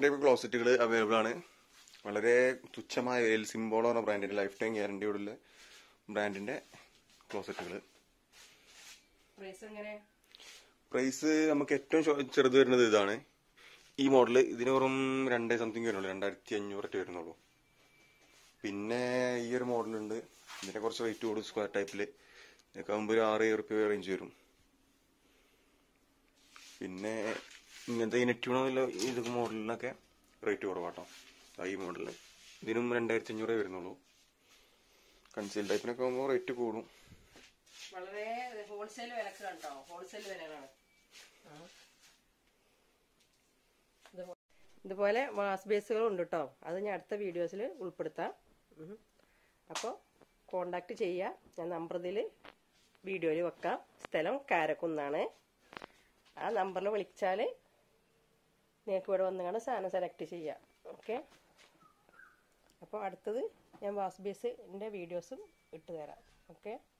type ക്ലോസറ്റുകൾ available ആണ് വളരെ തുച്ഛമായ വിലയിൽ സിംബോളോ എന്ന ബ്രാൻഡിന്റെ ലൈഫ് ടൈം ഗ്യാരണ്ടിയോടുള്ള ബ്രാൻഡിന്റെ ക്ലോസറ്റുകൾ പ്രൈസ് എങ്ങനെ പ്രൈസ് നമുക്ക് ഏറ്റവും ചോ- ചെറുത് വരുന്നത് ഇതാണ് ഈ മോഡൽ ഇതിന് വെറും രണ്ടേ സംതിങ് വരുന്നുള്ളൂ രണ്ടായിരത്തി അഞ്ഞൂറൊക്കെ വരുന്നുള്ളൂ പിന്നെ ഈ ഒരു മോഡലുണ്ട് ഇതിന്റെ കുറച്ച് റേറ്റ് കൂടും സ്ക്വയർ ടൈപ്പിൽ ഇതൊക്കെ ആകുമ്പോൾ ഒരു ആറ് ഏഴ് റുപ്യ റേഞ്ച് വരും പിന്നെ ഇങ്ങനത്തെ ഈ നെറ്റ്യൂണോ ഇതൊക്കെ മോഡലിനൊക്കെ റേറ്റ് കുറവാട്ടോ ദാ ഈ മോഡലിന് ഇതിനും രണ്ടായിരത്തി അഞ്ഞൂറേ വരുന്നുള്ളൂ കൺസീൽ ടൈപ്പിനൊക്കെ ആകുമ്പോൾ റേറ്റ് കൂടും വളരെ ഹോൾസെയിൽ വിലക്ക് കണ്ടോ ഹോൾസെയിൽ വിലകളാണ് ഇതുപോ- ഇതുപോലെ വാസ് ബേസുകളും ഉണ്ട് കേട്ടോ അത് ഞാൻ അടുത്ത വീഡിയോസിൽ ഉൾപ്പെടുത്താം അപ്പോൾ കോണ്ടാക്ട് ചെയ്യുക ഞാൻ നമ്പർ ഇതിൽ വീഡിയോയിൽ വെക്കാം സ്ഥലം കാരക്കുന്നാണ് ആ നമ്പറിൽ വിളിച്ചാൽ നിങ്ങൾക്ക് ഇവിടെ വന്നുകൊണ്ട് സാധനം സെലക്ട് ചെയ്യാം ഓക്കെ അപ്പോൾ അടുത്തത് ഞാൻ വാസ് ബേസിൻ്റെ വീഡിയോസും ഇട്ട് തരാം ഓക്കെ